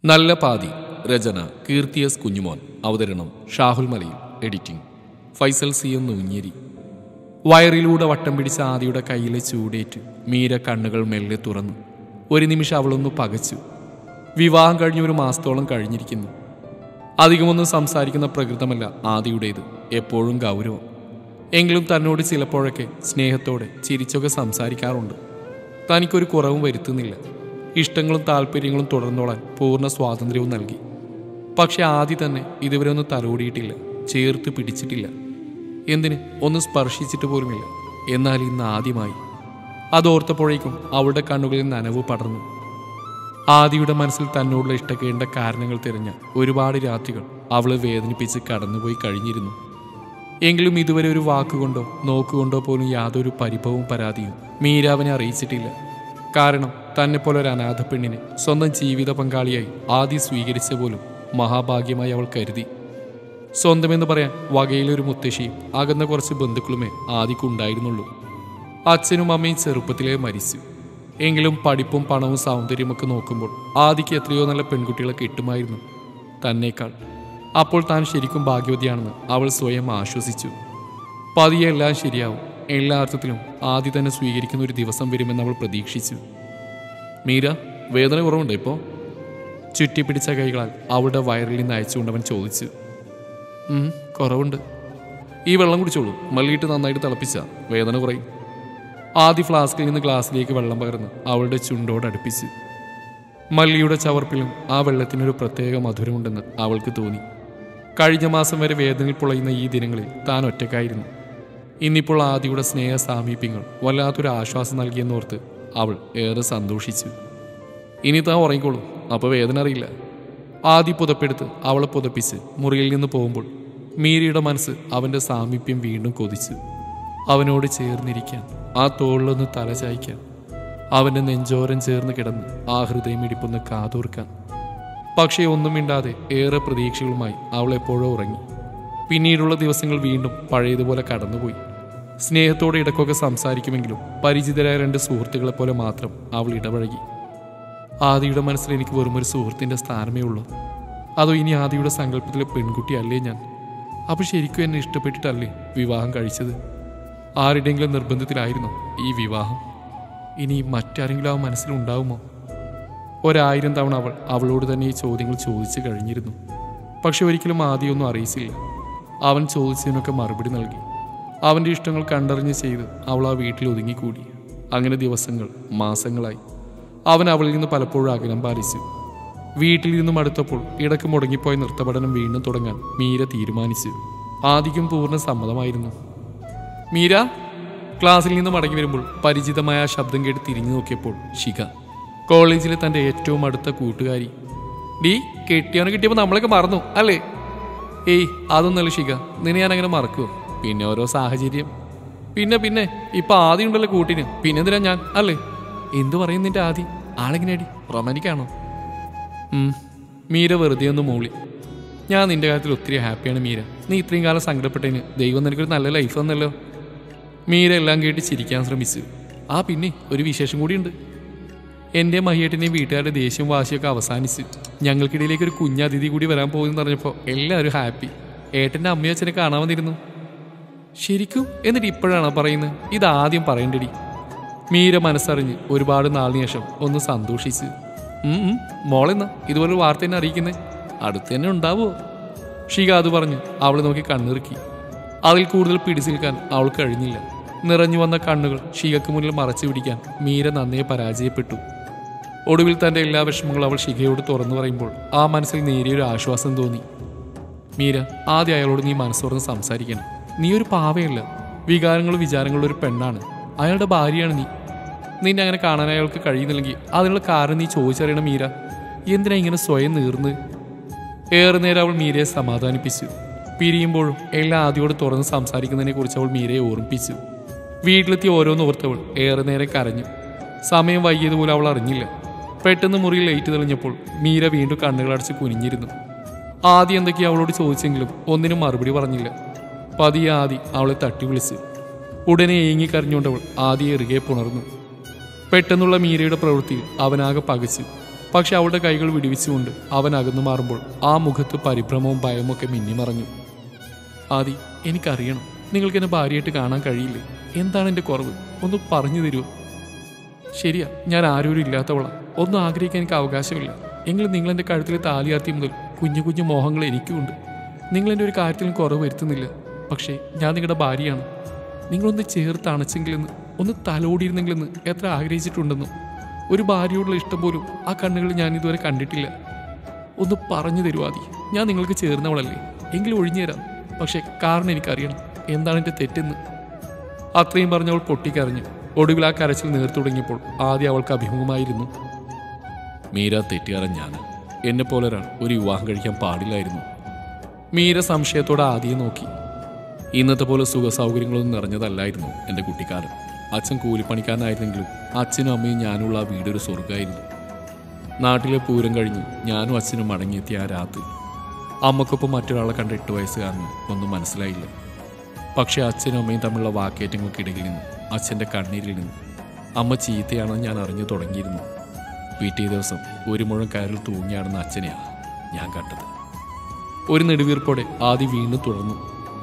നല്ല പാതി രചന കീർത്തി എസ് കുഞ്ഞുമോൻ അവതരണം Shahul Malayil editing Faisal C M Noonjeri വയറിലൂടെ വട്ടം പിടിച്ച ആദിയുടെ കയ്യിലെ ചൂടേറ്റ് മീര കണ്ണുകൾ മെല്ലെ തുറന്നു ഒരു നിമിഷം അവളൊന്ന് പകച്ചു വിവാഹം കഴിഞ്ഞ ഒരു മാസത്തോളം കഴിഞ്ഞിരിക്കുന്നു അധികമൊന്നും സംസാരിക്കുന്ന പ്രകൃതമല്ല ആദിയുടേത് എപ്പോഴും ഗൗരവം എങ്കിലും തന്നോട് ചിലപ്പോഴൊക്കെ സ്നേഹത്തോടെ ചിരിച്ചൊക്കെ സംസാരിക്കാറുണ്ട് തനിക്കൊരു കുറവും വരുത്തുന്നില്ല ഇഷ്ടങ്ങളും താല്പര്യങ്ങളും തുടർന്നോളാൻ പൂർണ്ണ സ്വാതന്ത്ര്യവും നൽകി പക്ഷെ ആദ്യം തന്നെ ഇതുവരെ ഒന്നും തലോടിയിട്ടില്ല ചേർത്ത് പിടിച്ചിട്ടില്ല എന്തിന് ഒന്ന് സ്പർശിച്ചിട്ട് പോലുമില്ല എന്നാൽ ഇന്ന് ആദ്യമായി അതോർത്തപ്പോഴേക്കും അവളുടെ കണ്ണുകളിൽ നനവ് പടർന്നു ആദിയുടെ മനസ്സിൽ തന്നോടുള്ള ഇഷ്ടക്കേണ്ട കാരണങ്ങൾ തിരഞ്ഞ ഒരുപാട് രാത്രികൾ അവളെ വേദനിപ്പിച്ച് കടന്നുപോയി കഴിഞ്ഞിരുന്നു എങ്കിലും ഇതുവരെ ഒരു വാക്കുകൊണ്ടോ നോക്കുകൊണ്ടോ പോലും യാതൊരു പരിഭവവും പരാതിയും മീര അവനെ അറിയിച്ചിട്ടില്ല കാരണം തന്നെപ്പോലെ ഒരു അനാഥ പെണ്ണിനെ സ്വന്തം ജീവിത പങ്കാളിയായി ആദി സ്വീകരിച്ച പോലും മഹാഭാഗ്യമായി അവൾ കരുതി സ്വന്തമെന്ന് പറയാൻ വകയിലൊരു മുത്തശ്ശിയും അകന്ന കുറച്ച് ബന്ധുക്കളുമേ ആദിക്കുണ്ടായിരുന്നുള്ളൂ അച്ഛനും അമ്മയും ചെറുപ്പത്തിലേ മരിച്ചു എങ്കിലും പഠിപ്പും പണവും സൗന്ദര്യമൊക്കെ നോക്കുമ്പോൾ ആദിക്ക് എത്രയോ നല്ല പെൺകുട്ടികളെ കിട്ടുമായിരുന്നു തന്നേക്കാൾ അപ്പോൾ താൻ ശരിക്കും ഭാഗ്യവതിയാണെന്ന് അവൾ സ്വയം ആശ്വസിച്ചു പതിയെ എല്ലാം ശരിയാവും എല്ലാ അർത്ഥത്തിലും ആദ്യം തന്നെ സ്വീകരിക്കുന്ന ഒരു ദിവസം വരുമെന്ന് അവൾ പ്രതീക്ഷിച്ചു മീര വേദന കുറവുണ്ടോ ഇപ്പോൾ ചുറ്റിപ്പിടിച്ച കൈകളാൽ അവളുടെ വയറിൽ നിന്ന് അയച്ചുകൊണ്ടവൻ ചോദിച്ചു "ഉം, കുറവുണ്ട് ഈ വെള്ളം കുടിച്ചോളൂ മല്ലിയിട്ട് നന്നായിട്ട് തിളപ്പിച്ച വേദന കുറയും ആദ്യ ഫ്ലാസ്കിൽ നിന്ന് ഗ്ലാസ്സിലേക്ക് വെള്ളം പകർന്ന് അവളുടെ ചുണ്ടോട് അടുപ്പിച്ച് മല്ലിയുടെ ചവർപ്പിലും ആ വെള്ളത്തിനൊരു പ്രത്യേക മധുരമുണ്ടെന്ന് അവൾക്ക് തോന്നി കഴിഞ്ഞ മാസം വരെ വേദനയിൽ പൊളയുന്ന ഈ ദിനങ്ങളിൽ താൻ ഒറ്റക്കായിരുന്നു ഇന്നിപ്പോൾ ആദിയുടെ സ്നേഹ സാമീപ്യങ്ങൾ വല്ലാത്തൊരു ആശ്വാസം നൽകിയെന്നോർത്ത് അവൾ ഏറെ സന്തോഷിച്ചു ഇനി താൻ ഉറങ്ങിക്കോളൂ അപ്പോൾ വേദന അറിയില്ല ആദി പുതപ്പെടുത്ത് അവളെ പുതപ്പിച്ച് മുറിയിൽ നിന്ന് പോകുമ്പോൾ മീരയുടെ മനസ്സ് അവൻ്റെ സാമീപ്യം വീണ്ടും കൊതിച്ചു അവനോട് ചേർന്നിരിക്കാൻ ആ തോളിലൊന്ന് തല ചായ്ക്കാൻ അവൻ്റെ നെഞ്ചോരം ചേർന്ന് കിടന്ന് ആ ഹൃദയം ഇടിപ്പൊന്ന് കാതോർക്കാൻ പക്ഷേ ഒന്നും മിണ്ടാതെ ഏറെ പ്രതീക്ഷകളുമായി അവൾ എപ്പോഴോ ഉറങ്ങി പിന്നീടുള്ള ദിവസങ്ങൾ വീണ്ടും പഴയതുപോലെ കടന്നുപോയി സ്നേഹത്തോടെ ഇടയ്ക്കൊക്കെ സംസാരിക്കുമെങ്കിലും പരിചിതരായ രണ്ട് സുഹൃത്തുക്കളെ പോലെ മാത്രം അവൾ ഇടപഴകി ആദിയുടെ മനസ്സിൽ എനിക്ക് വെറും ഒരു സുഹൃത്തിൻ്റെ സ്ഥാനമേ ഉള്ളൂ അതോ ഇനി ആദിയുടെ സങ്കല്പത്തിലെ പെൺകുട്ടിയല്ലേ ഞാൻ അപ്പോൾ ശരിക്കും എന്നെ ഇഷ്ടപ്പെട്ടിട്ടല്ലേ വിവാഹം കഴിച്ചത് ആരുടെയെങ്കിലും നിർബന്ധത്തിലായിരുന്നോ ഈ വിവാഹം ഇനി മറ്റാരെങ്കിലും ആ മനസ്സിലുണ്ടാവുമോ ഒരായിരം തവണ അവൾ അവളോട് തന്നെ ഈ ചോദ്യങ്ങൾ ചോദിച്ചു കഴിഞ്ഞിരുന്നു പക്ഷെ ഒരിക്കലും ആദ്യമൊന്നും അറിയിച്ചില്ല അവൻ ചോദിച്ചതിനൊക്കെ മറുപടി നൽകി അവൻ്റെ ഇഷ്ടങ്ങൾ കണ്ടറിഞ്ഞ് ചെയ്ത് അവൾ ആ വീട്ടിൽ ഒതുങ്ങിക്കൂടി അങ്ങനെ ദിവസങ്ങൾ മാസങ്ങളായി അവൻ അവളിൽ നിന്ന് പലപ്പോഴും അകലം പാലിച്ചു വീട്ടിൽ നിന്നും അടുത്തപ്പോൾ ഇടക്ക് മുടങ്ങിപ്പോയ നൃത്തപഠനം വീണ്ടും തുടങ്ങാൻ മീര തീരുമാനിച്ചു ആദിക്കും പൂർണ്ണ സമ്മതമായിരുന്നു മീര ക്ലാസ്സിൽ നിന്ന് മടങ്ങി വരുമ്പോൾ പരിചിതമായ ആ ശബ്ദം കേട്ട് തിരിഞ്ഞു നോക്കിയപ്പോൾ ശിഖ കോളേജിലെ തൻ്റെ ഏറ്റവും അടുത്ത കൂട്ടുകാരി ഡീ കെട്ടിയവനെ കിട്ടിയപ്പോൾ നമ്മളൊക്കെ മറന്നു അല്ലേ ഏയ് അതൊന്നല്ല ശിഖ നിന്നെ ഞാൻ അങ്ങനെ മറക്കുമോ പിന്നെ ഓരോ സാഹചര്യം പിന്നെ പിന്നെ ഇപ്പൊ ആദ്യം ഉണ്ടല്ലോ കൂട്ടിന് പിന്നെ എന്തിനാ ഞാൻ അല്ലേ എന്തു പറയും നിന്റെ ആദി ആളെങ്ങനെയാടി റൊമാൻറ്റിക് ആണോ ഉം. മീര വെറുതെ ഒന്ന് മൂളി ഞാൻ നിന്റെ കാര്യത്തിൽ ഒത്തിരി ഹാപ്പിയാണ് മീര നീ ഇത്രയും കാലം സങ്കടപ്പെട്ടതിന് ദൈവം നിനക്കൊരു നല്ല ലൈഫ് തന്നല്ലോ മീര എല്ലാം കേട്ട് ചിരിക്കാൻ ശ്രമിച്ചു ആ പിന്നെ ഒരു വിശേഷം കൂടിയുണ്ട് എൻ്റെ മഹിയേട്ടനെയും വീട്ടുകാരുടെ ദേഷ്യവും വാശിയൊക്കെ അവസാനിച്ചു ഞങ്ങൾക്കിടയിലേക്ക് ഒരു കുഞ്ഞതിഥി കൂടി വരാൻ പോകുമെന്ന് പറഞ്ഞപ്പോൾ എല്ലാവരും ഹാപ്പി ഏട്ടൻ്റെ അമ്മയും അച്ഛനെ കാണാൻ വന്നിരുന്നു ശരിക്കും എന്നിട്ട് ഇപ്പോഴാണോ പറയുന്നത് ഇതാദ്യം പറയണ്ടടി മീര മനസ്സറിഞ്ഞ് ഒരുപാട് നാളിന് ശേഷം ഒന്ന് സന്തോഷിച്ച് ഉം ഉം, മോളെന്നാ ഇതുപോലെ വാർത്ത എന്നെ അറിയിക്കുന്നത് അടുത്ത് തന്നെ ഉണ്ടാവോ ഷിക അത് പറഞ്ഞു അവളെ നോക്കി കണ്ണിറുക്കി അതിൽ കൂടുതൽ പിടിച്ചു നിൽക്കാൻ അവൾക്ക് കഴിഞ്ഞില്ല നിറഞ്ഞു വന്ന കണ്ണുകൾ ഷികക്ക് മുന്നിൽ മറച്ചു പിടിക്കാൻ മീര നന്നേ പരാജയപ്പെട്ടു ഒടുവിൽ തന്റെ എല്ലാ വിഷമങ്ങളും അവൾ ഷികയോട് തുറന്നു പറയുമ്പോൾ ആ മനസ്സിൽ നേരിയൊരു ആശ്വാസം തോന്നി മീര ആദ്യം അയാളോട് നീ മനസ്സ് തുറന്ന് സംസാരിക്കണം നീ ഒരു പാവയല്ല വികാരങ്ങളും വിചാരങ്ങളും ഒരു പെണ്ണാണ് അയാളുടെ ഭാര്യയാണ് നീ നിന്നെ അങ്ങനെ കാണാൻ അയാൾക്ക് കഴിയുന്നില്ലെങ്കിൽ അതിനുള്ള കാരണം നീ ചോദിച്ചറിയണം മീര എന്തിനാ ഇങ്ങനെ സ്വയം നീർന്ന് ഏറെ നേരം അവൾ മീരയെ സമാധാനിപ്പിച്ചു പിരിയുമ്പോഴും എല്ലാം ആദ്യോട് തുറന്ന് സംസാരിക്കുന്നതിനെ കുറിച്ച് അവൾ മീരയെ ഓർമ്മിപ്പിച്ചു വീട്ടിലെത്തി ഓരോന്ന് ഓർത്തവൾ ഏറെ നേരം കരഞ്ഞു സമയം വൈകിയതുപോലെ അവൾ അറിഞ്ഞില്ല പെട്ടെന്ന് മുറിയിൽ ലൈറ്റ് തെളിഞ്ഞപ്പോൾ മീര വീണ്ടും കണ്ണുകളടച്ച് കുനിഞ്ഞിരുന്നു ആദ്യം എന്തൊക്കെയോ അവളോട് ചോദിച്ചെങ്കിലും ഒന്നിനും മറുപടി പറഞ്ഞില്ല പതിയെ ആദി അവളെ തട്ടി വിളിച്ച് ഉടനെ ഏങ്ങിക്കരഞ്ഞുകൊണ്ടവൾ ആദിയെ ഇറുകെ പുണർന്നു പെട്ടെന്നുള്ള മീരയുടെ പ്രവൃത്തിയിൽ അവനാകെ പകച്ചു പക്ഷെ അവളുടെ കൈകൾ വിടിവിച്ചുകൊണ്ട് അവൻ അകന്നു മാറുമ്പോൾ ആ മുഖത്ത് പരിഭ്രമവും ഭയവും ഒക്കെ മിന്നിമറഞ്ഞു ആദി എനിക്കറിയണം നിങ്ങൾക്ക് എന്നെ ഭാര്യയായിട്ട് കാണാൻ കഴിയില്ലേ എന്താണ് എൻ്റെ കുറവ് ഒന്ന് പറഞ്ഞു തരുമോ ശരിയാ ഞാൻ ആരോരും ഇല്ലാത്തവളാ ഒന്നും ആഗ്രഹിക്കാൻ എനിക്ക് അവകാശമില്ല എങ്കിലും നിങ്ങൾ എൻ്റെ കഴുത്തിൽ താലിയാർത്തി മുതൽ കുഞ്ഞു കുഞ്ഞു മോഹങ്ങൾ എനിക്കുമുണ്ട് നിങ്ങൾ എൻ്റെ ഒരു കാര്യത്തിലും കുറവ് വരുത്തുന്നില്ല പക്ഷേ ഞാൻ നിങ്ങളുടെ ഭാര്യയാണ് നിങ്ങളൊന്ന് ചേർത്ത് അണച്ചെങ്കിലെന്ന് ഒന്ന് തലോടിയിരുന്നെങ്കിലെന്ന് എത്ര ആഗ്രഹിച്ചിട്ടുണ്ടെന്നും ഒരു ഭാര്യയോടുള്ള ഇഷ്ടം പോലും ആ കണ്ണുകളിൽ ഞാൻ ഇതുവരെ കണ്ടിട്ടില്ല ഒന്ന് പറഞ്ഞു തരുവാതി ഞാൻ നിങ്ങൾക്ക് ചേർന്നവളല്ലേ എങ്കിലും ഒഴിഞ്ഞു തരാം പക്ഷേ കാരണം എനിക്കറിയണം എന്താണ് എൻ്റെ തെറ്റെന്ന് അത്രയും പറഞ്ഞവൾ പൊട്ടിക്കരഞ്ഞു ഒടുവിൽ ആ കരച്ചിൽ നേർത്തു തുടങ്ങിയപ്പോൾ ആദ്യം അവൾക്ക് അഭിമുഖമായിരുന്നു മീര തെറ്റുകാരൻ ഞാൻ എന്നെ പോലെ ഒരാൾ ഒരു വിവാഹം കഴിക്കാൻ പാടില്ലായിരുന്നു മീര സംശയത്തോടെ ആദ്യം നോക്കി ഇന്നത്തെ പോലെ സുഖ സൗകര്യങ്ങളൊന്നും നിറഞ്ഞതല്ലായിരുന്നു എൻ്റെ കുട്ടിക്കാലം അച്ഛൻ കൂലിപ്പണിക്കാരനായിരുന്നെങ്കിലും അച്ഛനും അമ്മയും ഞാനുള്ള ആ വീടൊരു സ്വർഗമായിരുന്നു നാട്ടിലെ പൂരം കഴിഞ്ഞ് ഞാനും അച്ഛനും മടങ്ങിയെത്തിയ ആ രാത്രി അമ്മക്കൊപ്പം മറ്റൊരാളെ കണ്ട എട്ട് വയസ്സുകാരന് ഒന്നും മനസ്സിലായില്ല പക്ഷേ അച്ഛനും അമ്മയും തമ്മിലുള്ള വാക്കേറ്റങ്ങൾക്കിടയിൽ നിന്ന് അച്ഛൻ്റെ കണ്ണീരിൽ നിന്ന് അമ്മ ചീത്തയാണെന്ന് ഞാൻ അറിഞ്ഞു തുടങ്ങിയിരുന്നു പിറ്റേ ദിവസം ഒരു മുഴം കയറിൽ തൂങ്ങിയാടുന്ന അച്ഛനെയാ ഞാൻ കണ്ടത് ഒരു നെടുവീർപ്പോടെ ആദ്യ വീണ്ടും തുടർന്നു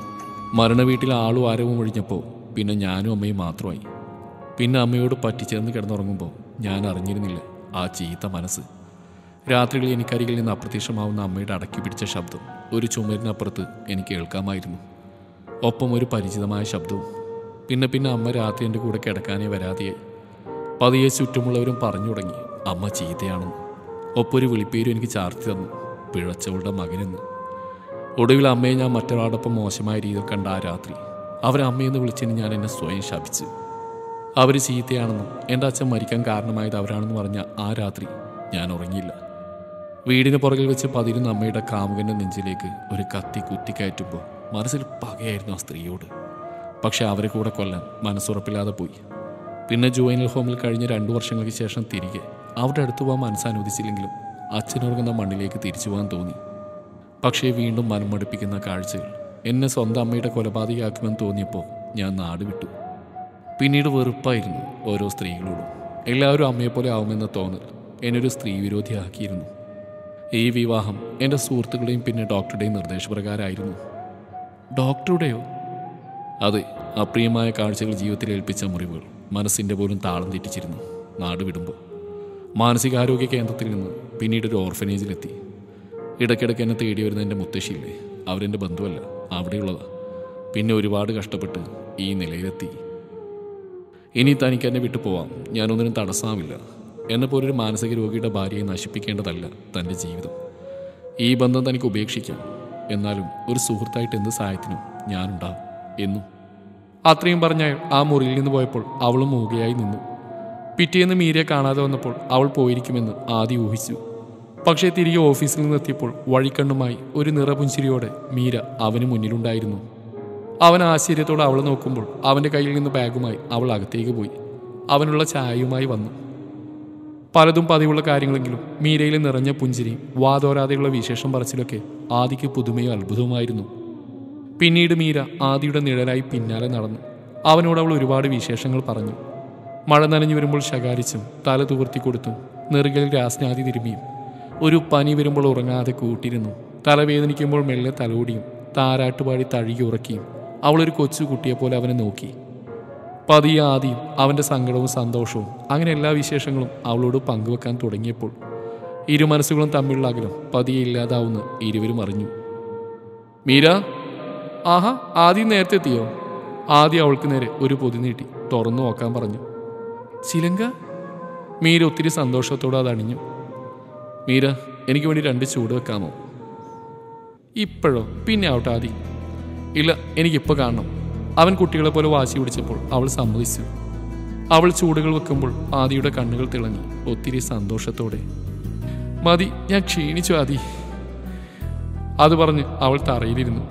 മരണ വീട്ടിൽ ആളും ആരവും ഒഴിഞ്ഞപ്പോൾ പിന്നെ ഞാനും അമ്മയും മാത്രമായി പിന്നെ അമ്മയോട് പറ്റിച്ചേർന്ന് കിടന്നുറങ്ങുമ്പോൾ ഞാൻ അറിഞ്ഞിരുന്നില്ല ആ ചീത്ത മനസ്സ് രാത്രികളിൽ എനിക്കരികിൽ നിന്ന് അപ്രത്യക്ഷമാവുന്ന അമ്മയുടെ അടക്കി പിടിച്ച ശബ്ദം ഒരു ചുമരിനപ്പുറത്ത് എനിക്ക് കേൾക്കാമായിരുന്നു ഒപ്പം ഒരു പരിചിതമായ ശബ്ദവും പിന്നെ പിന്നെ അമ്മ രാത്രി എൻ്റെ കൂടെ കിടക്കാനേ വരാതെയായി പതിയെ ചുറ്റുമുള്ളവരും പറഞ്ഞു തുടങ്ങി അമ്മ ചീത്തയാണെന്ന് ഒപ്പം ഒരു വിളിപ്പേരും എനിക്ക് ചാർത്തി തന്നു പിഴച്ചവളുടെ മകനെന്ന് ഒടുവിൽ അമ്മയെ ഞാൻ മറ്റൊരാളോടൊപ്പം മോശമായ രീതിയിൽ കണ്ട ആ രാത്രി അവരമ്മയെന്ന് വിളിച്ചതിന് ഞാൻ എന്നെ സ്വയം ശപിച്ചു അവർ ചീത്തയാണെന്നും എൻ്റെ അച്ഛൻ മരിക്കാൻ കാരണമായത് അവരാണെന്ന് പറഞ്ഞ ആ രാത്രി ഞാൻ ഉറങ്ങിയില്ല വീടിന് പുറകിൽ വെച്ച് പതിരുന്ന അമ്മയുടെ കാമുകന്റെ നെഞ്ചിലേക്ക് ഒരു കത്തി കുത്തിക്കയറ്റുമ്പോൾ മനസ്സിൽ പകയായിരുന്നു ആ സ്ത്രീയോട് പക്ഷെ അവരെ കൂടെ കൊല്ലാൻ മനസ്സുറപ്പില്ലാതെ പോയി പിന്നെ ജുവൈനൽ ഹോമിൽ കഴിഞ്ഞ രണ്ടു വർഷങ്ങൾക്ക് ശേഷം തിരികെ അവരുടെ അടുത്ത് പോകാൻ മനസ്സനുവദിച്ചില്ലെങ്കിലും അച്ഛനുറങ്ങുന്ന മണ്ണിലേക്ക് തിരിച്ചു പോകാൻ തോന്നി പക്ഷേ വീണ്ടും മനമടുപ്പിക്കുന്ന കാഴ്ചകൾ എന്നെ സ്വന്തം അമ്മയുടെ കൊലപാതകയാക്കുമെന്ന് തോന്നിയപ്പോൾ ഞാൻ നാട് വിട്ടു പിന്നീട് വെറുപ്പായിരുന്നു ഓരോ സ്ത്രീകളോടും എല്ലാവരും അമ്മയെപ്പോലെ ആവുമെന്ന തോന്നൽ എന്നെ ഒരു സ്ത്രീ വിരോധിയാക്കിയിരുന്നു ഈ വിവാഹം എൻ്റെ സുഹൃത്തുക്കളുടെയും പിന്നെ ഡോക്ടറുടെയും നിർദ്ദേശപ്രകാരമായിരുന്നു ഡോക്ടറുടെയോ അതെ അപ്രിയമായ കാഴ്ചകൾ ജീവിതത്തിൽ ഏൽപ്പിച്ച മുറിവുകൾ മനസ്സിൻ്റെ പോലും താളം തെറ്റിച്ചിരുന്നു നാട് വിടുമ്പോൾ മാനസികാരോഗ്യ കേന്ദ്രത്തിൽ നിന്ന് പിന്നീട് ഒരു ഓർഫനേജിലെത്തി ഇടയ്ക്കിടയ്ക്ക് എന്നെ തേടി വരുന്ന എൻ്റെ മുത്തശ്ശിയില്ലേ അവരെൻ്റെ ബന്ധുവല്ല അവിടെയുള്ളതാ പിന്നെ ഒരുപാട് കഷ്ടപ്പെട്ട് ഈ നിലയിലെത്തി ഇനി തനിക്ക് എന്നെ വിട്ടു പോവാം ഞാനൊന്നിനും തടസ്സമില്ല എന്നെ പോലൊരു മാനസിക രോഗിയുടെ ഭാര്യയെ നശിപ്പിക്കേണ്ടതല്ല തൻ്റെ ജീവിതം ഈ ബന്ധം തനിക്ക് ഉപേക്ഷിക്കാം എന്നാലും ഒരു സുഹൃത്തായിട്ട് എന്ത് സഹായത്തിനും ഞാനുണ്ടാവും എന്നും അത്രയും പറഞ്ഞ അയാൾ ആ മുറിയിൽ നിന്ന് പോയപ്പോൾ അവളും മൂകയായി നിന്നു പിറ്റേന്ന് മീരയെ കാണാതെ വന്നപ്പോൾ അവൾ പോയിരിക്കുമെന്ന് ആദ്യം ഊഹിച്ചു പക്ഷേ തിരികെ ഓഫീസിൽ നിന്ന് എത്തിയപ്പോൾ വഴിക്കണ്ണുമായി ഒരു നിറപുഞ്ചിരിയോടെ മീര അവന് മുന്നിലുണ്ടായിരുന്നു അവൻ ആശ്ചര്യത്തോടെ അവളെ നോക്കുമ്പോൾ അവൻ്റെ കയ്യിൽ നിന്ന് ബാഗുമായി അവൾ അകത്തേക്ക് പോയി അവനുള്ള ചായയുമായി വന്നു പലതും പതിവുള്ള കാര്യങ്ങളെങ്കിലും മീരയിലെ നിറഞ്ഞ പുഞ്ചിരിയും വാതോരാതെയുള്ള വിശേഷം പറച്ചിലൊക്കെ ആദിക്ക് പുതുമയും അത്ഭുതവുമായിരുന്നു പിന്നീട് മീര ആദിയുടെ നിഴലായി പിന്നാലെ നടന്നു അവനോട് അവൾ ഒരുപാട് വിശേഷങ്ങൾ പറഞ്ഞു മഴ നനഞ്ഞു വരുമ്പോൾ ശകാരിച്ചും തല തുവർത്തി കൊടുത്തും നെറുകയിൽ രാസ്നാദി തിരുമ്മിയും ഒരു പനി വരുമ്പോൾ ഉറങ്ങാതെ കൂട്ടിരുന്നു തലവേദനിക്കുമ്പോൾ മെല്ലെ തലോടിയും താരാട്ടുപാടി തഴുകി ഉറക്കിയും അവളൊരു കൊച്ചു കുട്ടിയെപ്പോലെ അവനെ നോക്കി പതിയെ ആദ്യം അവൻ്റെ സങ്കടവും സന്തോഷവും അങ്ങനെ എല്ലാ വിശേഷങ്ങളും അവളോട് പങ്കുവെക്കാൻ തുടങ്ങിയപ്പോൾ ഇരു മനസ്സുകളും തമ്മിലുള്ള അകലം പതിയെ ഇല്ലാതാവുന്ന ഇരുവരും അറിഞ്ഞു മീര ആഹാ ആദ്യം നേരത്തെ എത്തിയോ ആദ്യം അവൾക്ക് നേരെ ഒരു പൊതി നീട്ടി തുറന്നു നോക്കാൻ പറഞ്ഞു ചിലങ്ക മീര ഒത്തിരി സന്തോഷത്തോടെ അത് അണിഞ്ഞു മീര എനിക്ക് വേണ്ടി രണ്ട് ചൂട് വെക്കാമോ ഇപ്പോഴോ പിന്നെ ആവട്ടെ ആദി ഇല്ല എനിക്കിപ്പോൾ കാണണം അവൻ കുട്ടികളെ പോലെ വാശി പിടിച്ചപ്പോൾ അവൾ സമ്മതിച്ചു അവൾ ചൂടുകൾ വെക്കുമ്പോൾ ആദിയുടെ കണ്ണുകൾ തിളങ്ങി ഒത്തിരി സന്തോഷത്തോടെ മതി ഞാൻ ക്ഷീണിച്ചു ആദി അത് പറഞ്ഞ് അവൾ തറയിലിരുന്നു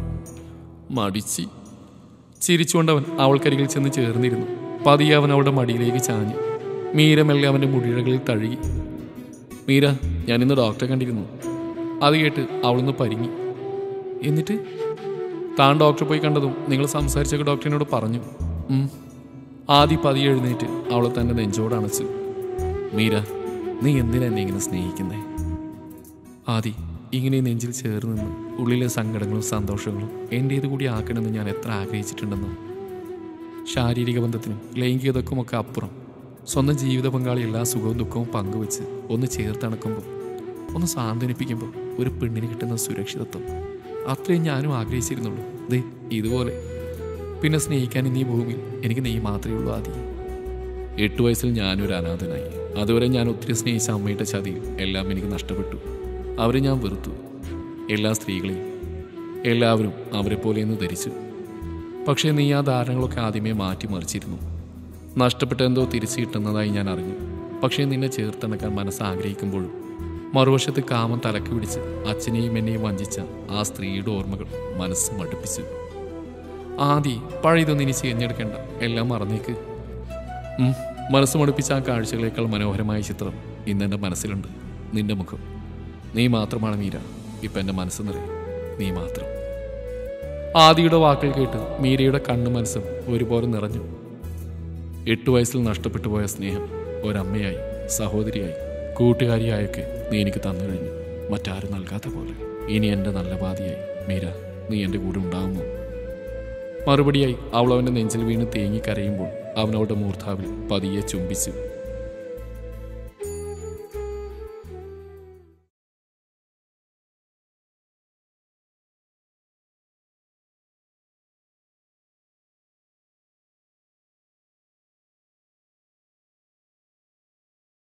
മടിച്ചി ചിരിച്ചുകൊണ്ടവൻ അവൾക്കരികിൽ ചെന്ന് ചേർന്നിരുന്നു പതിയെ അവൻ അവളുടെ മടിയിലേക്ക് ചാഞ്ഞു മീര മെല്ലെ അവൻ്റെ മുടിയിഴകളിൽ തഴുകി മീര ഞാൻ ഇന്ന് ഡോക്ടറെ കണ്ടിരുന്നു അത് കേട്ട് അവളൊന്ന് പരിങ്ങി എന്നിട്ട് താൻ ഡോക്ടറെ പോയി കണ്ടതും നിങ്ങൾ സംസാരിച്ചൊക്കെ ഡോക്ടറിനോട് പറഞ്ഞു ഉം. ആദി പതിയെ എഴുന്നേറ്റ് അവളെ തൻ്റെ നെഞ്ചോട് അണച്ചു മീര നീ എന്തിനാ എന്നെ ഇങ്ങനെ സ്നേഹിക്കുന്നേ ആദി ഇങ്ങനെ നെഞ്ചിൽ ചേർന്ന് നിന്ന് ഉള്ളിലെ സങ്കടങ്ങളും സന്തോഷങ്ങളും എൻ്റേത് കൂടി ആക്കണമെന്ന് ഞാൻ എത്ര ആഗ്രഹിച്ചിട്ടുണ്ടെന്നോ ശാരീരിക ബന്ധത്തിനും ലൈംഗികതക്കുമൊക്കെ അപ്പുറം സ്വന്തം ജീവിത പങ്കാളി എല്ലാ സുഖവും ദുഃഖവും പങ്കുവെച്ച് ഒന്ന് ചേർത്തണക്കുമ്പോൾ ഒന്ന് സാന്ത്വനിപ്പിക്കുമ്പോൾ ഒരു പെണ്ണിന് കിട്ടുന്ന സുരക്ഷിതത്വം അത്രയും ഞാനും ആഗ്രഹിച്ചിരുന്നുള്ളൂ ദേ ഇതുപോലെ പിന്നെ സ്നേഹിക്കാൻ ഇന്നീ ഭൂമിയിൽ എനിക്ക് നീ മാത്രമേ ഉള്ളൂ ആദ്യം എട്ട് വയസ്സിൽ ഞാനൊരു അനാഥനായി അതുവരെ ഞാൻ ഒത്തിരി സ്നേഹിച്ച അമ്മയുടെ ചതിയിൽ എല്ലാം എനിക്ക് നഷ്ടപ്പെട്ടു അവരെ ഞാൻ വെറുത്തു എല്ലാ സ്ത്രീകളെയും എല്ലാവരും അവരെ പോലെയെന്ന് ധരിച്ചു പക്ഷേ നീ ആ ധാരണകളൊക്കെ ആദ്യമേ മാറ്റിമറിച്ചിരുന്നു നഷ്ടപ്പെട്ട എന്തോ തിരിച്ചു കിട്ടുന്നതായി ഞാൻ അറിഞ്ഞു പക്ഷേ നിന്നെ ചേർത്തണക്കാൻ മനസ്സ് ആഗ്രഹിക്കുമ്പോഴും മറുവശത്ത് കാമം തലക്ക് പിടിച്ച് അച്ഛനെയും എന്നെയും വഞ്ചിച്ച ആ സ്ത്രീയുടെ ഓർമ്മകൾ മനസ്സ് മടുപ്പിച്ചു ആദി പഴയതൊന്നും ഇനി ചെയ്ഞ്ഞെടുക്കേണ്ട എല്ലാം മറന്നേക്ക് ഉം, മനസ്സ് മടുപ്പിച്ച ആ കാഴ്ചകളേക്കാൾ മനോഹരമായ ചിത്രം ഇന്ന് എൻ്റെ മനസ്സിലുണ്ട് നിന്റെ മുഖം നീ മാത്രമാണ് മീര ഇപ്പം എൻ്റെ മനസ്സ് നിറയെ നീ മാത്രം ആദിയുടെ വാക്കുകൾ കേട്ട് മീരയുടെ കണ്ണു മനസ്സും ഒരുപോലെ നിറഞ്ഞു എട്ടു വയസ്സിൽ നഷ്ടപ്പെട്ടു പോയ സ്നേഹം ഒരമ്മയായി സഹോദരിയായി കൂട്ടുകാരിയായൊക്കെ നീ എനിക്ക് തന്നു കഴിഞ്ഞു മറ്റാരും നൽകാത്ത പോലെ ഇനി എൻ്റെ നല്ല ബാധിയായി മീര നീ എൻ്റെ കൂടെ ഉണ്ടാകുമോ മറുപടിയായി അവൾ അവൻ്റെ നെഞ്ചിൽ വീണ് തേങ്ങി കരയുമ്പോൾ അവൻ അവളുടെ മൂർധാവിൽ പതിയെ ചുംബിച്ചു